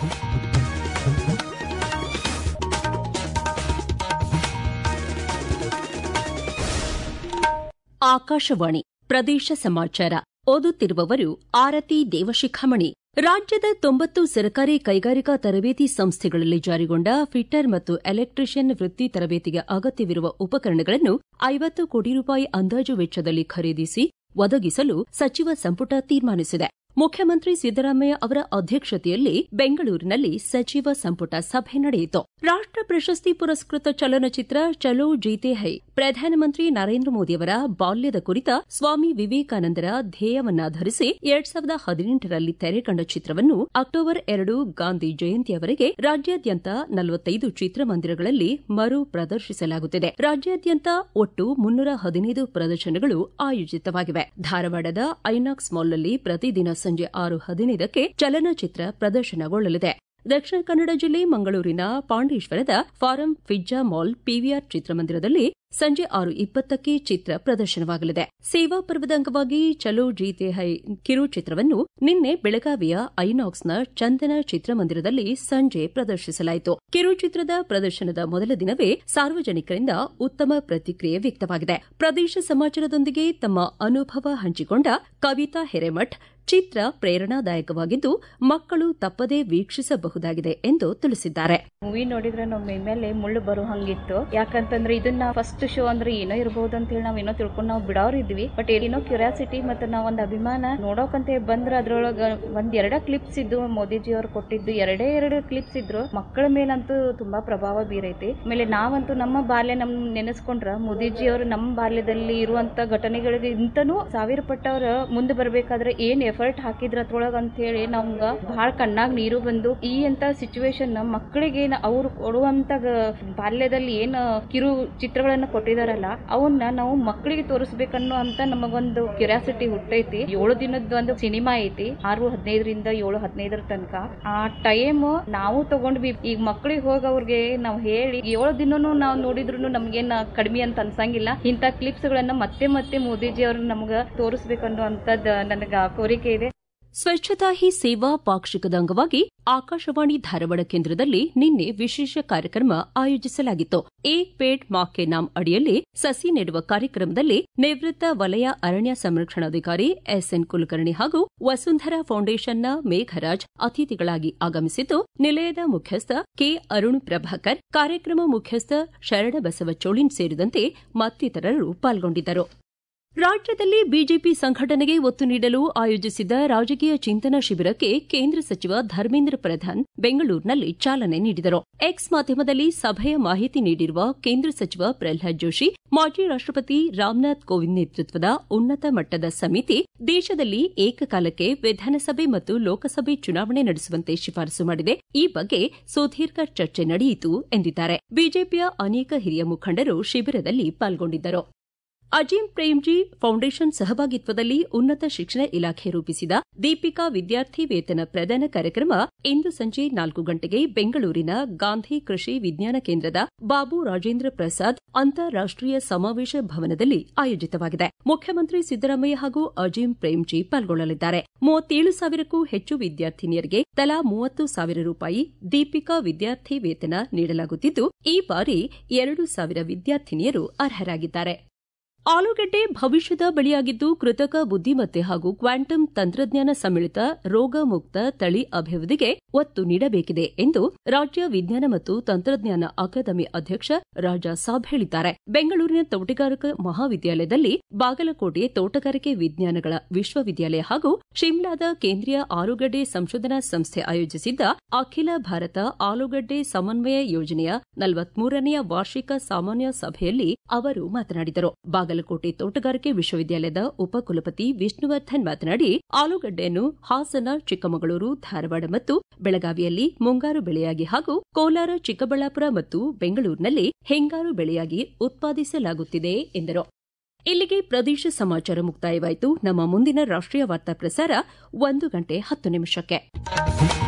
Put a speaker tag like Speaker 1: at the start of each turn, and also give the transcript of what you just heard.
Speaker 1: ಆಕಾಶವಾಣಿ ಪ್ರದೇಶ ಸಮಾಚಾರ ಓದುತ್ತಿರುವವರು ಆರತಿ ದೇವಶಿಖಾಮಣಿ ರಾಜ್ಯದ ತೊಂಬತ್ತು ಸರ್ಕಾರಿ ಕೈಗಾರಿಕಾ ತರಬೇತಿ ಸಂಸ್ಥೆಗಳಲ್ಲಿ ಜಾರಿಗೊಂಡ ಫಿಟ್ಟರ್ ಮತ್ತು ಎಲೆಕ್ಟ್ರಿಷಿಯನ್ ವೃತ್ತಿ ತರಬೇತಿಗೆ ಅಗತ್ಯವಿರುವ ಉಪಕರಣಗಳನ್ನು ಐವತ್ತು ಕೋಟಿ ರೂಪಾಯಿ ಅಂದಾಜು ವೆಚ್ಚದಲ್ಲಿ ಖರೀದಿಸಿ ಒದಗಿಸಲು ಸಚಿವ ಸಂಪುಟ ತೀರ್ಮಾನಿಸಿದೆ ಮುಖ್ಯಮಂತ್ರಿ ಸಿದ್ದರಾಮಯ್ಯ ಅವರ ಅಧ್ಯಕ್ಷತೆಯಲ್ಲಿ ಬೆಂಗಳೂರಿನಲ್ಲಿ ಸಚಿವ ಸಂಪುಟ ಸಭೆ ನಡೆಯಿತು ರಾಷ್ಟ ಪ್ರಶಸ್ತಿ ಪುರಸ್ಕೃತ ಚಲನಚಿತ್ರ ಚಲೋ ಜೀತೆ ಹೈ ಪ್ರಧಾನಮಂತ್ರಿ ನರೇಂದ್ರ ಮೋದಿಯವರ ಬಾಲ್ಯದ ಕುರಿತ ಸ್ವಾಮಿ ವಿವೇಕಾನಂದರ ಧ್ಯೇಯವನ್ನಾಧರಿಸಿ ಎರಡ್ ಸಾವಿರದ ಹದಿನೆಂಟರಲ್ಲಿ ತೆರೆಕಂಡ ಚಿತ್ರವನ್ನು ಅಕ್ಟೋಬರ್ ಎರಡು ಗಾಂಧಿ ಜಯಂತಿಯವರೆಗೆ ರಾಜ್ಯಾದ್ಯಂತ ನಲವತ್ತೈದು ಚಿತ್ರಮಂದಿರಗಳಲ್ಲಿ ಮರು ಪ್ರದರ್ಶಿಸಲಾಗುತ್ತಿದೆ ರಾಜ್ಯಾದ್ಯಂತ ಒಟ್ಟು ಮುನ್ನೂರ ಹದಿನೈದು ಪ್ರದರ್ಶನಗಳು ಆಯೋಜಿತವಾಗಿವೆ ಧಾರವಾಡದ ಐನಾಕ್ಸ್ ಮಾಲ್ನಲ್ಲಿ ಪ್ರತಿದಿನ ಸಂಜೆ ಆರು ಹದಿನೈದಕ್ಕೆ ಚಲನಚಿತ್ರ ಪ್ರದರ್ಶನಗೊಳ್ಳಲಿದೆ ದಕ್ಷಿಣ ಕನ್ನಡ ಜಿಲ್ಲೆ ಮಂಗಳೂರಿನ ಪಾಂಡೇಶ್ವರದ ಫಾರಂ ಫಿಜ್ಜಾ ಮಾಲ್ ಪಿವಿಆರ್ ಚಿತ್ರಮಂದಿರದಲ್ಲಿ ಸಂಜೆ ಆರು ಇಪ್ಪತ್ತಕ್ಕೆ ಚಿತ್ರ ಪ್ರದರ್ಶನವಾಗಲಿದೆ ಸೇವಾ ಪರ್ವದ ಅಂಗವಾಗಿ ಚಲೋ ಜೀತೆ ಹೈ ಕಿರು ಚಿತ್ರವನ್ನು ನಿನ್ನೆ ಬೆಳಗಾವಿಯ ಐನಾಕ್ಸ್ನ ಚಂದನ ಚಿತ್ರಮಂದಿರದಲ್ಲಿ ಸಂಜೆ ಪ್ರದರ್ಶಿಸಲಾಯಿತು ಕಿರು ಚಿತ್ರದ ಪ್ರದರ್ಶನದ ಮೊದಲ ದಿನವೇ ಸಾರ್ವಜನಿಕರಿಂದ ಉತ್ತಮ ಪ್ರತಿಕ್ರಿಯೆ ವ್ಯಕ್ತವಾಗಿದೆ ಪ್ರದೇಶ ಸಮಾಚಾರದೊಂದಿಗೆ ತಮ್ಮ ಅನುಭವ ಹಂಚಿಕೊಂಡ ಕವಿತಾ ಹಿರೇಮಠ್ ಚಿತ್ರ ಪ್ರೇರಣಾದಾಯಕವಾಗಿದ್ದು ಮಕ್ಕಳು ತಪ್ಪದೇ ವೀಕ್ಷಿಸಬಹುದಾಗಿದೆ ಎಂದು ತಿಳಿಸಿದ್ದಾರೆ
Speaker 2: ಮೂವಿ ನೋಡಿದ್ರೆ ನಮ್ಮ ಮೈ ಮೇಲೆ ಮುಳ್ಳು ಬರೋ ಹಂಗಿತ್ತು ಯಾಕಂತಂದ್ರೆ ಇದನ್ನ ಫಸ್ಟ್ ಶೋ ಅಂದ್ರೆ ಏನೋ ಇರಬಹುದು ಅಂತ ಹೇಳಿ ನಾವ್ ಏನೋ ತಿಳ್ಕೊಂಡು ನಾವು ಬಿಡೋರ್ ಇದ್ವಿ ಬಟ್ ಏನೋ ಕ್ಯೂರಿಯಾಸಿಟಿ ಮತ್ತೆ ನಾವ್ ಒಂದ್ ಅಭಿಮಾನ ನೋಡೋಕಂತ ಬಂದ್ರ ಅದ್ರೊಳಗ ಒಂದ್ ಎರಡ ಕ್ಲಿಪ್ಸ್ ಇದ್ದು ಮೋದಿಜಿ ಅವ್ರು ಕೊಟ್ಟಿದ್ದು ಎರಡೇ ಎರಡು ಕ್ಲಿಪ್ಸ್ ಇದ್ರು ಮಕ್ಕಳ ಮೇಲಂತೂ ತುಂಬಾ ಪ್ರಭಾವ ಬೀರೈತಿ ಆಮೇಲೆ ನಾವಂತೂ ನಮ್ಮ ಬಾಲ್ಯ ನಮ್ ನೆನೆಸ್ಕೊಂಡ್ರ ಮೋದಿಜಿ ಅವರು ನಮ್ಮ ಬಾಲ್ಯದಲ್ಲಿ ಇರುವಂತ ಘಟನೆಗಳಿಗೆ ಇಂತನೂ ಸಾವಿರ ಪಟ್ಟವ್ರ ಮುಂದೆ ಬರ್ಬೇಕಾದ್ರೆ ಏನ್ ಎಫರ್ಟ್ ಹಾಕಿದ್ರ ಅದ್ರೊಳಗ ಅಂತ ಹೇಳಿ ನಮ್ಗ ಬಹಳ ಕಣ್ಣಾಗ್ ನೀರು ಬಂದು ಈ ಅಂತ ಸಿಚುವೇಶನ್ ಮಕ್ಕಳಿಗೆ ಅವ್ರು ಕೊಡುವಂತ ಗ- ಬಾಲ್ಯದಲ್ಲಿ ಏನ್ ಕಿರು ಚಿತ್ರಗಳನ್ನ ಕೊಟ್ಟಿದಾರಲ್ಲ ಅವನ್ನ ನಾವು ಮಕ್ಕಳಿಗೆ ತೋರಿಸ್ಬೇಕನ್ನೋ ಅಂತ ನಮಗೊಂದು ಕ್ಯೂರಿಯಾಸಿಟಿ ಹುಟ್ಟೈತಿ ಏಳು ದಿನದ ಒಂದು ಸಿನಿಮಾ ಐತಿ ಆರು ಹದಿನೈದರಿಂದ ಏಳು ಹದಿನೈದರ ತನಕ ಆ ಟೈಮ್ ನಾವು ತಗೊಂಡ್ವಿ ಈಗ ಮಕ್ಕಳಿಗೆ ಹೋಗಿ ಅವ್ರಿಗೆ ನಾವು ಹೇಳಿ ಏಳು ದಿನನೂ ನಾವು ನೋಡಿದ್ರು ನಮ್ಗೇನ್ ಕಡಿಮೆ ಅಂತ ಅನ್ಸಂಗಿಲ್ಲ ಇಂಥ ಕ್ಲಿಪ್ಸ್ ಗಳನ್ನ ಮತ್ತೆ ಮತ್ತೆ ಮೋದಿಜಿ ಅವ್ರು ನಮ್ಗ ತೋರಿಸ್ಬೇಕನ್ನೋ ಅಂತದ್ ನನಗ ಕೋರಿಕೆ ಇದೆ
Speaker 1: ಸ್ವಚ್ಛತಾ ಹಿ ಸೇವಾ ಪಾಕ್ಷಿಕದ ಅಂಗವಾಗಿ ಆಕಾಶವಾಣಿ ಧಾರವಾಡ ಕೇಂದ್ರದಲ್ಲಿ ನಿನ್ನೆ ವಿಶೇಷ ಕಾರ್ಯಕ್ರಮ ಆಯೋಜಿಸಲಾಗಿತ್ತು ಏಕ್ ಪೇಡ್ ಮಾ ಕೆ ನಾಮ್ ಅಡಿಯಲ್ಲಿ ಸಸಿ ನೆಡುವ ಕಾರ್ಯಕ್ರಮದಲ್ಲಿ ನಿವೃತ್ತ ವಲಯ ಅರಣ್ಯ ಸಂರಕ್ಷಣಾಧಿಕಾರಿ ಎಸ್ಎನ್ ಕುಲಕರ್ಣಿ ಹಾಗೂ ವಸುಂಧರಾ ಫೌಂಡೇಶನ್ನ ಮೇಘರಾಜ್ ಅತಿಥಿಗಳಾಗಿ ಆಗಮಿಸಿದ್ದು ನಿಲಯದ ಮುಖ್ಯಸ್ಥ ಕೆ ಅರುಣ್ ಪ್ರಭಾಕರ್ ಕಾರ್ಯಕ್ರಮ ಮುಖ್ಯಸ್ಥ ಶರಣಬಸವ ಚೋಳಿನ್ ಸೇರಿದಂತೆ ಮತ್ತಿತರರು ಪಾಲ್ಗೊಂಡಿದ್ದರು ರಾಜ್ಯದಲ್ಲಿ ಬಿಜೆಪಿ ಸಂಘಟನೆಗೆ ಒತ್ತು ನೀಡಲು ಆಯೋಜಿಸಿದ್ದ ರಾಜಕೀಯ ಚಿಂತನಾ ಶಿಬಿರಕ್ಕೆ ಕೇಂದ್ರ ಸಚಿವ ಧರ್ಮೇಂದ್ರ ಪ್ರಧಾನ್ ಬೆಂಗಳೂರಿನಲ್ಲಿ ಚಾಲನೆ ನೀಡಿದರು ಎಕ್ಸ್ ಮಾಧ್ಯಮದಲ್ಲಿ ಸಭೆಯ ಮಾಹಿತಿ ನೀಡಿರುವ ಕೇಂದ್ರ ಸಚಿವ ಪ್ರಹ್ಲಾದ್ ಜೋಶಿ ಮಾಜಿ ರಾಷ್ಟಪತಿ ರಾಮನಾಥ್ ಕೋವಿಂದ್ ನೇತೃತ್ವದ ಉನ್ನತ ಮಟ್ಟದ ಸಮಿತಿ ದೇಶದಲ್ಲಿ ಏಕಕಾಲಕ್ಕೆ ವಿಧಾನಸಭೆ ಮತ್ತು ಲೋಕಸಭೆ ಚುನಾವಣೆ ನಡೆಸುವಂತೆ ಶಿಫಾರಸು ಮಾಡಿದೆ ಈ ಬಗ್ಗೆ ಸುದೀರ್ಘ ಚರ್ಚೆ ನಡೆಯಿತು ಎಂದಿದ್ದಾರೆ ಬಿಜೆಪಿಯ ಅನೇಕ ಹಿರಿಯ ಮುಖಂಡರು ಶಿಬಿರದಲ್ಲಿ ಪಾಲ್ಗೊಂಡಿದ್ದರು ಅಜೀಂ ಪ್ರೇಮ್ಜಿ ಫೌಂಡೇಶನ್ ಸಹಭಾಗಿತ್ವದಲ್ಲಿ ಉನ್ನತ ಶಿಕ್ಷಣ ಇಲಾಖೆ ರೂಪಿಸಿದ ದೀಪಿಕಾ ವಿದ್ಯಾರ್ಥಿ ವೇತನ ಪ್ರದಾನ ಕಾರ್ಯಕ್ರಮ ಇಂದು ಸಂಜೆ ನಾಲ್ಕು ಗಂಟೆಗೆ ಬೆಂಗಳೂರಿನ ಗಾಂಧಿ ಕೃಷಿ ವಿಜ್ಞಾನ ಕೇಂದ್ರದ ಬಾಬು ರಾಜೇಂದ್ರ ಪ್ರಸಾದ್ ಅಂತಾರಾಷ್ಟೀಯ ಸಮಾವೇಶ ಭವನದಲ್ಲಿ ಆಯೋಜಿತವಾಗಿದೆ ಮುಖ್ಯಮಂತ್ರಿ ಸಿದ್ದರಾಮಯ್ಯ ಹಾಗೂ ಅಜೀಂ ಪ್ರೇಮ್ಜಿ ಪಾಲ್ಗೊಳ್ಳಲಿದ್ದಾರೆ ಮೂವತ್ತೇಳು ಸಾವಿರಕ್ಕೂ ಹೆಚ್ಚು ವಿದ್ಯಾರ್ಥಿನಿಯರಿಗೆ ತಲಾ ಮೂವತ್ತು ಸಾವಿರ ರೂಪಾಯಿ ದೀಪಿಕಾ ವಿದ್ಯಾರ್ಥಿ ವೇತನ ನೀಡಲಾಗುತ್ತಿದ್ದು ಈ ಬಾರಿ ಎರಡು ಸಾವಿರ ವಿದ್ಯಾರ್ಥಿನಿಯರು ಅರ್ಹರಾಗಿದ್ದಾರೆ ಆಲೂಗೆಡ್ಡೆ ಭವಿಷ್ಯದ ಬೆಳೆಯಾಗಿದ್ದು ಕೃತಕ ಬುದ್ದಿಮತ್ತೆ ಹಾಗೂ ಕ್ವಾಂಟಮ್ ತಂತ್ರಜ್ಞಾನ ಸಮ್ಮಿಳಿತ ರೋಗ ಮುಕ್ತ ತಳಿ ಅಭಿವೃದ್ಧಿಗೆ ಒತ್ತು ನೀಡಬೇಕಿದೆ ಎಂದು ರಾಜ್ಯ ವಿಜ್ಞಾನ ಮತ್ತು ತಂತ್ರಜ್ಞಾನ ಅಕಾಡೆಮಿ ಅಧ್ಯಕ್ಷ ರಾಜಾ ಸಾಬ್ ಹೇಳಿದ್ದಾರೆ ಬೆಂಗಳೂರಿನ ತೋಟಗಾರಿಕಾ ಮಹಾವಿದ್ಯಾಲಯದಲ್ಲಿ ಬಾಗಲಕೋಟೆ ತೋಟಗಾರಿಕೆ ವಿಜ್ಞಾನಗಳ ವಿಶ್ವವಿದ್ಯಾಲಯ ಹಾಗೂ ಶಿಮ್ಲಾದ ಕೇಂದ್ರೀಯ ಆಲೂಗಡ್ಡೆ ಸಂಶೋಧನಾ ಸಂಸ್ಥೆ ಆಯೋಜಿಸಿದ್ದ ಅಖಿಲ ಭಾರತ ಆಲೂಗಡ್ಡೆ ಸಮನ್ವಯ ಯೋಜನೆಯ ನಲವತ್ಮೂರನೆಯ ವಾರ್ಷಿಕ ಸಾಮಾನ್ಯ ಸಭೆಯಲ್ಲಿ ಅವರು ಮಾತನಾಡಿದರು ಬಾಗಲಕೋಟೆ ತೋಟಗಾರಿಕೆ ವಿಶ್ವವಿದ್ಯಾಲಯದ ಉಪಕುಲಪತಿ ವಿಷ್ಣುವರ್ಧನ್ ಮಾತನಾಡಿ ಆಲೂಗಡ್ಡೆಯನ್ನು ಹಾಸನ ಚಿಕ್ಕಮಗಳೂರು ಧಾರವಾಡ ಮತ್ತು ಬೆಳಗಾವಿಯಲ್ಲಿ ಮುಂಗಾರು ಬೆಳೆಯಾಗಿ ಹಾಗೂ ಕೋಲಾರ ಚಿಕ್ಕಬಳ್ಳಾಪುರ ಮತ್ತು ಬೆಂಗಳೂರಿನಲ್ಲಿ ಹಿಂಗಾರು ಬೆಳೆಯಾಗಿ ಉತ್ಪಾದಿಸಲಾಗುತ್ತಿದೆ ಎಂದರು ಇಲ್ಲಿಗೆ ಪ್ರದೇಶ ಸಮಾಚಾರ ಮುಕ್ತಾಯವಾಯಿತು ನಮ್ಮ ಮುಂದಿನ ರಾಷ್ಟೀಯ ವಾರ್ತಾ ಪ್ರಸಾರ ಒಂದು ಗಂಟೆ ಹತ್ತು ನಿಮಿಷಕ್ಕೆ